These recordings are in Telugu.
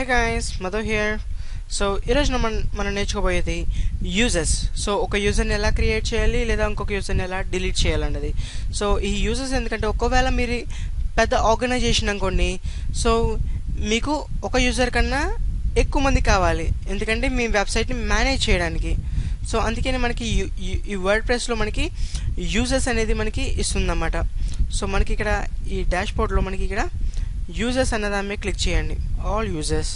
hey guys Madhu here so ఈరోజు మనం మనం నేర్చుకోబోయేది యూజెస్ సో ఒక యూజర్ని ఎలా క్రియేట్ చేయాలి లేదా ఇంకొక యూజర్ని ఎలా డిలీట్ చేయాలన్నది సో ఈ యూజెస్ ఎందుకంటే ఒకవేళ మీరు పెద్ద ఆర్గనైజేషన్ అనుకోండి సో మీకు ఒక యూజర్ కన్నా ఎక్కువ మంది కావాలి ఎందుకంటే మీ వెబ్సైట్ని మేనేజ్ చేయడానికి సో అందుకని మనకి యు- యు- ఈ వర్డ్ ప్రెస్లో మనకి యూజెస్ అనేది మనకి ఇస్తుందన్నమాట సో మనకి ఇక్కడ ఈ డాష్ బోర్డ్లో మనకి ఇక్కడ యూజెస్ అన్న దాని మీద క్లిక్ చేయండి ఆల్ యూజెస్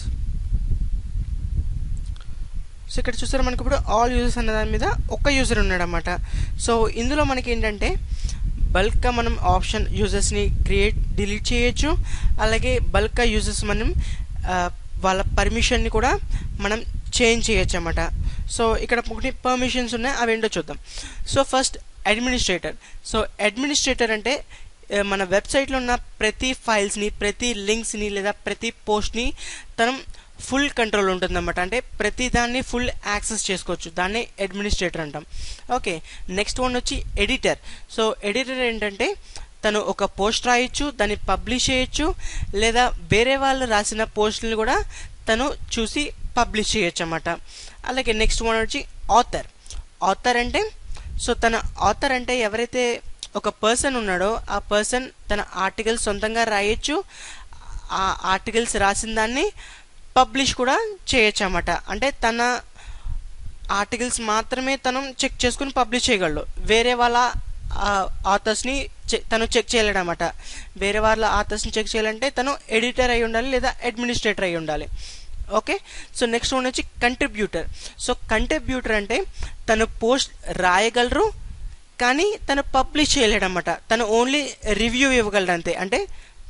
సో ఇక్కడ చూసారా మనకి ఇప్పుడు ఆల్ యూజర్స్ అన్న దాని మీద ఒక్క యూజర్ ఉన్నాడన్నమాట సో ఇందులో మనకి ఏంటంటే బల్క్గా మనం ఆప్షన్ యూజర్స్ని క్రియేట్ డిలీట్ చేయొచ్చు అలాగే బల్క్గా యూజర్స్ మనం ఆ, వాళ్ళ పర్మిషన్ని కూడా మనం చేంజ్ చేయొచ్చు అన్నమాట సో ఇక్కడ ఒకటి పర్మిషన్స్ ఉన్నాయి అవి ఏంటో చూద్దాం so first administrator so administrator అంటే ఆ, మన వెబ్సైట్లో ఉన్న ప్రతి ఫైల్స్ని ప్రతి లింక్స్ని లేదా ప్రతి పోస్ట్ని తనం ఫుల్ కంట్రోల్ ఉంటుందన్నమాట అంటే ప్రతి దాన్ని ఫుల్ యాక్సెస్ చేసుకోవచ్చు దాన్ని అడ్మినిస్ట్రేటర్ అంటాం ఓకే నెక్స్ట్ వన్ వచ్చి ఎడిటర్ సో ఎడిటర్ ఏంటంటే తను ఒక పోస్ట్ రాయొచ్చు దాన్ని పబ్లిష్ చేయొచ్చు లేదా వేరే వాళ్ళు రాసిన పోస్టులను కూడా తను చూసి పబ్లిష్ చేయొచ్చు అన్నమాట అలాగే నెక్స్ట్ వన్ వచ్చి ఆథర్ ఆథర్ అంటే సో తన ఆథర్ అంటే ఎవరైతే ఒక పర్సన్ ఉన్నాడో ఆ పర్సన్ తన ఆర్టికల్స్ సొంతంగా రాయొచ్చు ఆ ఆర్టికల్స్ రాసిన దాన్ని పబ్లిష్ కూడా చేయొచ్చు అన్నమాట అంటే తన ఆర్టికల్స్ మాత్రమే తను చెక్ చేసుకుని పబ్లిష్ చేయగలడు వేరే వాళ్ళ ఆథర్స్ని తను చెక్ చేయలేడు అనమాట వేరే వాళ్ళ ఆథర్స్ని చెక్ చేయాలంటే తను ఎడిటర్ అయి ఉండాలి లేదా అడ్మినిస్ట్రేటర్ అయి ఉండాలి ఓకే సో నెక్స్ట్ వన్ వచ్చి కంట్రిబ్యూటర్ సో కంట్రిబ్యూటర్ అంటే తను పోస్ట్ రాయగలరు కానీ తను పబ్లిష్ చేయలేడన్నమాట తను ఓన్లీ రివ్యూ ఇవ్వగలడు అంతే అంటే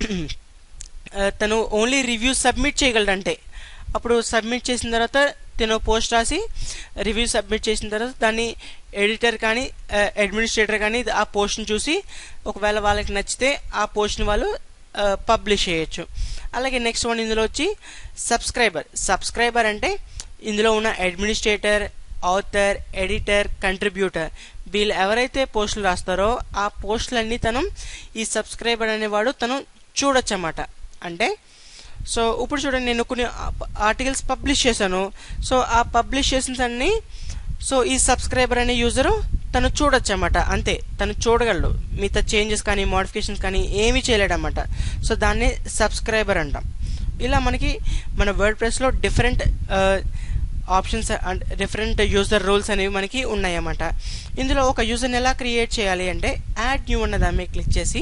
ఆ, తను ఓన్లీ రివ్యూ సబ్మిట్ చేయగలడంటే అప్పుడు సబ్మిట్ చేసిన తర్వాత తను పోస్ట్ రాసి రివ్యూ సబ్మిట్ చేసిన తర్వాత దాన్ని ఎడిటర్ కానీ అడ్మినిస్ట్రేటర్ కానీ ఆ పోస్ట్ని చూసి ఒకవేళ వాళ్ళకి నచ్చితే ఆ పోస్ట్ని వాళ్ళు పబ్లిష్ చేయొచ్చు అలాగే నెక్స్ట్ వన్ ఇందులో వచ్చి సబ్స్క్రైబర్ సబ్స్క్రైబర్ అంటే ఇందులో ఉన్న అడ్మినిస్ట్రేటర్ ఆథర్ ఎడిటర్ కంట్రిబ్యూటర్ వీళ్ళు ఎవరైతే పోస్టులు రాస్తారో ఆ పోస్టులన్నీ తను ఈ సబ్స్క్రైబర్ అనేవాడు తను చూడొచ్చు అన్నమాట అంటే సో ఇప్పుడు చూడండి నేను కొన్ని ఆర్టికల్స్ పబ్లిష్ చేశాను సో ఆ పబ్లిష్ చేసిన అన్ని సో ఈ సబ్స్క్రైబర్ అనే యూజరు తను చూడొచ్చు అన్నమాట అంతే తను చూడగలడు మిగతా చేంజెస్ కానీ మోడిఫికేషన్స్ కానీ ఏమీ చేయలేడన్నమాట సో దాన్ని సబ్స్క్రైబర్ అంటాం ఇలా మనకి మన వర్డ్ ప్రెస్లో different options and different user roles అనేవి మనకి ఉన్నాయన్నమాట ఇందులో ఒక యూజర్ని ఎలా క్రియేట్ చేయాలి అంటే యాడ్ న్యూ అన్న దాని మీద క్లిక్ చేసి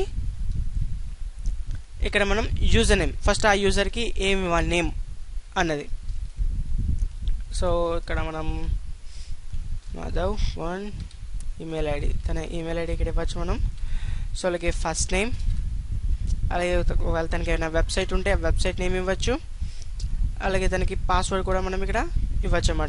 ఇక్కడ మనం యూజర్ నేమ్ ఫస్ట్ ఆ యూజర్కి ఏమి ఇవ్వాలి నేమ్ అన్నది సో ఇక్కడ మనం మాధవ్ వన్ ఈమెయిల్ ఐడి తన ఈమెయిల్ ఐడి ఇక్కడ ఇవ్వచ్చు మనం సో అలాగే ఫస్ట్ నేమ్ అలాగే ఒకవేళ తనకి ఏమైనా వెబ్సైట్ ఉంటే ఆ వెబ్సైట్ నేమ్ ఇవ్వచ్చు అలాగే తనకి పాస్వర్డ్ కూడా మనం ఇక్కడ ఇవ్వచ్చు అన్నమాట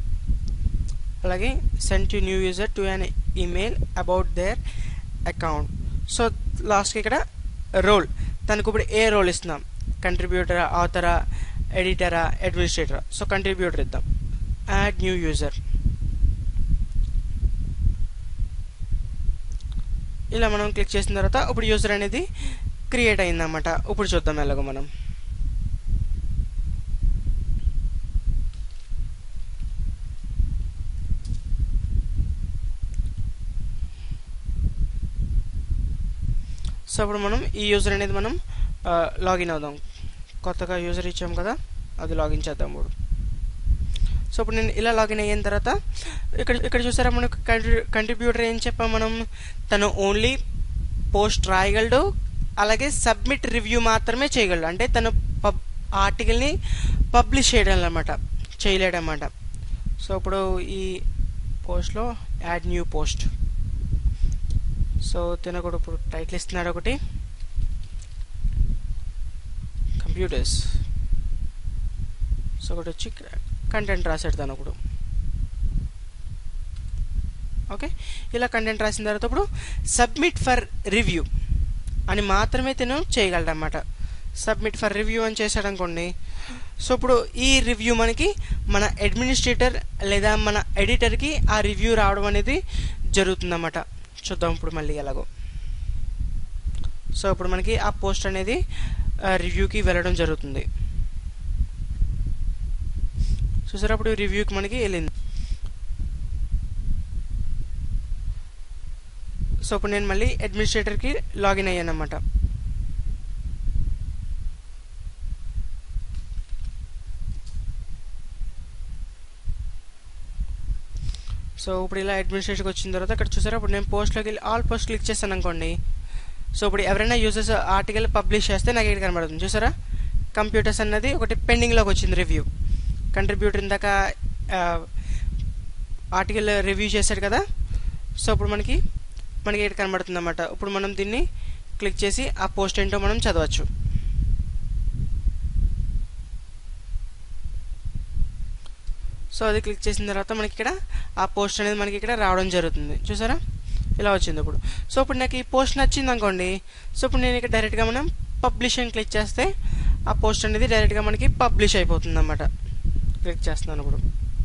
అలాగే send to new user to an email about their account so లాస్ట్కి ఇక్కడ రోల్ తనకు ఇప్పుడు ఏ రోల్ ఇస్తున్నాం కంట్రిబ్యూటరా ఆథరా ఎడిటరా అడ్మినిస్ట్రేటరా సో కంట్రిబ్యూటర్ ఇద్దాం యాడ్ న్యూ యూజర్ ఇలా మనం క్లిక్ చేసిన తర్వాత ఇప్పుడు యూజర్ అనేది క్రియేట్ అయిందన్నమాట ఇప్పుడు చూద్దాం ఎలాగో మనం సో ఇప్పుడు మనం ఈ యూజర్ అనేది మనం లాగిన్ అవుదాం కొత్తగా యూజర్ ఇచ్చాం కదా అది లాగిన్ చేద్దాం ఇప్పుడు సో ఇప్పుడు నేను ఇలా లాగిన్ అయిన తర్వాత ఇక్కడ ఇక్కడ చూసారా మనకు కంట్రిబ్యూటర్ ఏం చెప్పాం మనం తను ఓన్లీ పోస్ట్ రాయగలడు అలాగే సబ్మిట్ రివ్యూ మాత్రమే చేయగలడు అంటే తను పబ్ ఆర్టికల్ని పబ్లిష్ చేయడం అనమాట చేయలేడన్నమాట సో ఇప్పుడు ఈ పోస్ట్లో యాడ్ న్యూ పోస్ట్ సో తిన కూడా ఇప్పుడు టైటిల్ ఇస్తున్నాడు ఒకటి కంప్యూటర్స్ సో ఒకటి వచ్చి కంటెంట్ రాసాడు తను ఇప్పుడు ఓకే ఇలా కంటెంట్ రాసిన తర్వాత ఇప్పుడు సబ్మిట్ ఫర్ రివ్యూ అని మాత్రమే తిను చేయగలడన్నమాట సబ్మిట్ ఫర్ రివ్యూ అని చేశాడు అనుకోండి సో ఇప్పుడు ఈ రివ్యూ మనకి మన అడ్మినిస్ట్రేటర్ లేదా మన ఎడిటర్కి ఆ రివ్యూ రావడం అనేది జరుగుతుందన్నమాట చూద్దాం ఇప్పుడు మళ్ళీ ఎలాగో సో ఇప్పుడు మనకి ఆ పోస్ట్ అనేది రివ్యూకి వెళ్ళడం జరుగుతుంది చూసారా అప్పుడు రివ్యూకి మనకి వెళ్ళింది సో ఇప్పుడు నేను మళ్ళీ అడ్మినిస్ట్రేటర్కి లాగిన్ అయ్యాను అనమాట సో ఇప్పుడు ఇలా అడ్మినిస్ట్రేషన్కి వచ్చిన తర్వాత అక్కడ చూసారా ఇప్పుడు నేను పోస్ట్లోకి వెళ్ళి ఆల్ పోస్ట్ క్లిక్ చేస్తాను అనుకోండి సో ఇప్పుడు ఎవరైనా యూజర్స్ ఆర్టికల్ పబ్లిష్ చేస్తే నాకు ఇక్కడ కనబడుతుంది చూసారా కంప్యూటర్స్ అన్నది ఒకటి పెండింగ్లోకి వచ్చింది రివ్యూ కంట్రిబ్యూటర్ ఇందాక ఆర్టికల్ రివ్యూ చేశాడు కదా సో ఇప్పుడు మనకి మనకి ఇక్కడ కనబడుతుంది అన్నమాట ఇప్పుడు మనం దీన్ని క్లిక్ చేసి ఆ పోస్ట్ ఏంటో మనం చదవచ్చు సో అది క్లిక్ చేసిన తర్వాత మనకి ఇక్కడ ఆ పోస్ట్ అనేది మనకి ఇక్కడ రావడం జరుగుతుంది చూసారా ఇలా వచ్చింది ఇప్పుడు సో ఇప్పుడు నాకు ఈ పోస్ట్ నచ్చింది అనుకోండి సో ఇప్పుడు నేను ఇక్కడ డైరెక్ట్గా మనం పబ్లిష్ అని క్లిక్ చేస్తే ఆ పోస్ట్ అనేది డైరెక్ట్గా మనకి పబ్లిష్ అయిపోతుంది అన్నమాట క్లిక్ చేస్తున్నాను ఇప్పుడు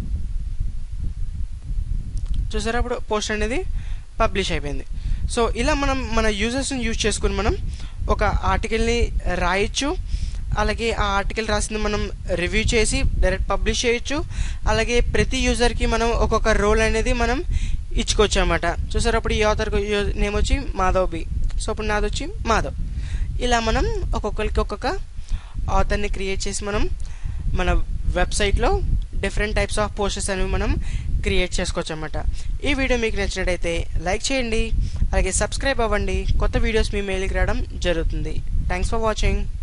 చూసారా ఇప్పుడు పోస్ట్ అనేది పబ్లిష్ అయిపోయింది సో ఇలా మనం మన యూజర్స్ని యూజ్ చేసుకుని మనం ఒక ఆర్టికల్ని రాయొచ్చు అలాగే ఆ ఆర్టికల్ రాసింది మనం రివ్యూ చేసి డైరెక్ట్ పబ్లిష్ చేయొచ్చు అలాగే ప్రతి యూజర్కి మనం ఒక్కొక్క రోల్ అనేది మనం ఇచ్చుకోవచ్చు అనమాట చూసారు అప్పుడు ఈ ఆథర్ నేమ్ వచ్చి మాధవ్ బి సో ఇప్పుడు నాది వచ్చి మాధవ్ ఇలా మనం ఒక్కొక్కరికి ఒక్కొక్క ఆథర్ని క్రియేట్ చేసి మనం మన వెబ్సైట్లో డిఫరెంట్ టైప్స్ ఆఫ్ పోస్టర్స్ అనేవి మనం క్రియేట్ చేసుకోవచ్చు అనమాట ఈ వీడియో మీకు నచ్చినట్టయితే లైక్ చేయండి అలాగే సబ్స్క్రైబ్ అవ్వండి కొత్త వీడియోస్ మీ మెయిల్కి రావడం జరుగుతుంది థ్యాంక్స్ ఫర్ వాచింగ్